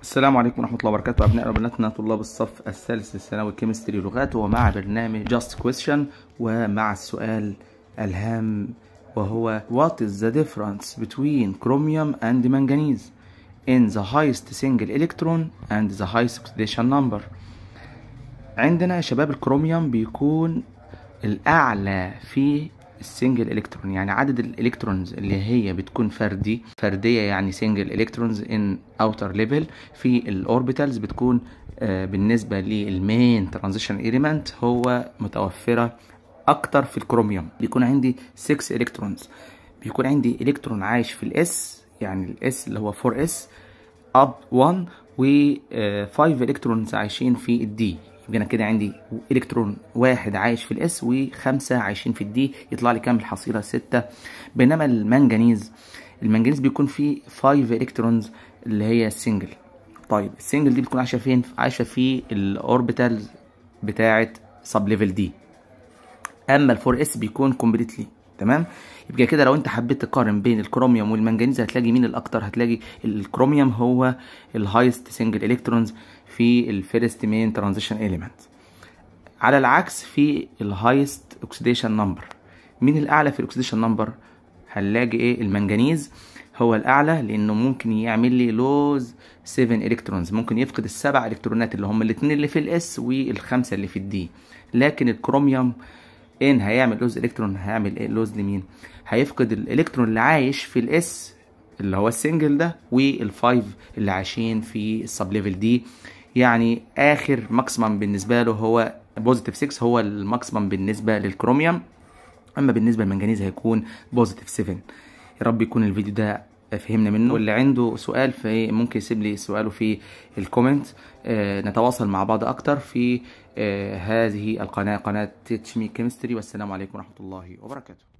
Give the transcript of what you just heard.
السلام عليكم ورحمة الله وبركاته أبناء وبناتنا طلاب الصف الثالث الثانوي كيمستري لغات ومع برنامج Just Question ومع السؤال الهام وهو What is the difference between chromium and manganese in the highest single electron and the highest oxidation number عندنا يا شباب الكروميوم بيكون الأعلى في السنجل الكترون يعني عدد الالكترونز اللي هي بتكون فردي فرديه يعني سنجل الكترونز ان اوتر ليفل في الاوربيتالز بتكون آه، بالنسبه للمين ترانزيشن ايليمنت هو متوفره اكتر في الكروميوم بيكون عندي 6 الكترونز بيكون عندي الكترون عايش في الاس يعني الاس اللي هو 4 اس اب 1 و 5 الكترونز عايشين في الدي يبقى انا كده عندي الكترون واحد عايش في الاس وخمسة عايشين في الدي يطلع لي كام الحصيلة ستة بينما المنجنيز المنجنيز بيكون فيه 5 الكترونز اللي هي السنجل طيب السنجل دي بتكون عايشة فين عايشة في الاوربيتالز بتاعة سب ليفل دي اما الفور اس بيكون كومبليتلي تمام يبقى كده لو انت حبيت تقارن بين الكروميوم والمنجنيز هتلاقي مين الاكتر هتلاقي الكروميوم هو الهايست سنجل الكترونز في الفيرست مين ترانزيشن اليمنت على العكس في الهايست اوكسيديشن نمبر مين الاعلى في الاكسيديشن نمبر هنلاقي ايه المنجنيز هو الاعلى لانه ممكن يعمل لي لوز 7 الكترونز ممكن يفقد السبع الكترونات اللي هم الاثنين اللي في الاس والخمسه اللي في الدي لكن الكروميوم ان هيعمل لوز الكترون هيعمل ايه لوز لمين هيفقد الالكترون اللي عايش في الاس اللي هو السنجل ده والفايف اللي عايشين في السب ليفل دي يعني اخر ماكسيمم بالنسبه له هو بوزيتيف 6 هو الماكسيمم بالنسبه للكروميوم اما بالنسبه للمنجنيز هيكون بوزيتيف 7 يا رب يكون الفيديو ده فهمنا منه واللي عنده سؤال في ممكن يسيب لي سؤاله في الكومنت آه نتواصل مع بعض اكتر في آه هذه القناه قناه تيتش مي كيمستري والسلام عليكم ورحمه الله وبركاته